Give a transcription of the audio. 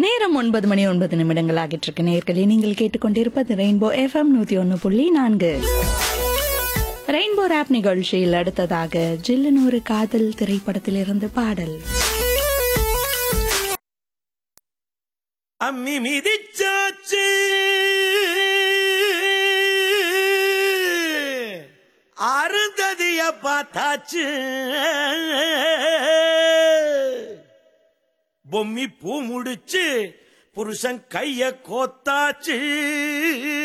நேரம் ஒன்பது மணி ஒன்பது நிமிடங்கள் ஆகிட்டு இருக்கு நேர்களே நீங்கள் கேட்டுக்கொண்டிருப்பது ரெயின்போ எஃப்எம் நூத்தி ஒன்னு புள்ளி நான்கு ரெயின்போ ரேப் நிகழ்ச்சியில் அடுத்ததாக ஜில்லுனூறு காதல் திரைப்படத்திலிருந்து பாடல் அம்மி மிதிச்சாச்சு அருந்ததிய பார்த்தாச்சு பொம்மி பூ முடிச்சு புருஷன் கைய கோத்தாச்சு